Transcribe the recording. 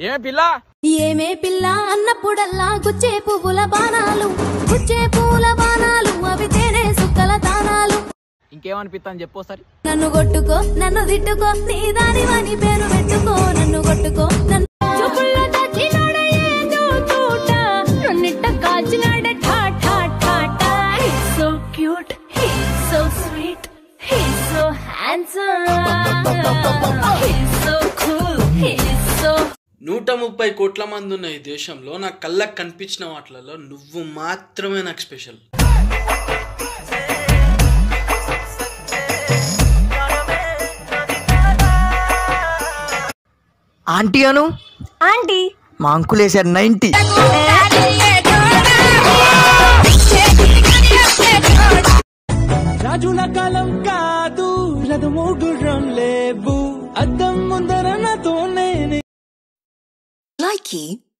ఏమే పిల్ల ఏమే పిల్ల అన్నప్పుడల్లా గుచ్చే పువ్వుల బాణాలు గుచ్చే పూల బాణాలు అవి తేనె సుక్కల దానాలు ఇంకేమనిపిస్తా అని చెప్పు ఒకసారి నన్ను కొట్టుకో నన్ను తిట్టుకో నీ దానివని పేరు పెట్టుకో నన్ను కొట్టుకో నన్ను చూపుల్లో దాచినాడే ఏదో తూట, నన్నిట్ట కాల్చినాడే ఠా ఠా ఠా ఠా. He's so cute, he's so sweet, he's so handsome, he's so cool, he's so నూట ముప్పై కోట్ల మంది ఉన్న ఈ దేశంలో నా కళ్ళకు కనిపించిన వాటిలలో నువ్వు మాత్రమే నాకు స్పెషల్ ఆంటీ అను ఆంటీ మా అంకుల్ వేసారు నైన్టీ రాజుల కాలం కాదు రథమోగురం లేవు అద్దం ముందర నాతోనే Likey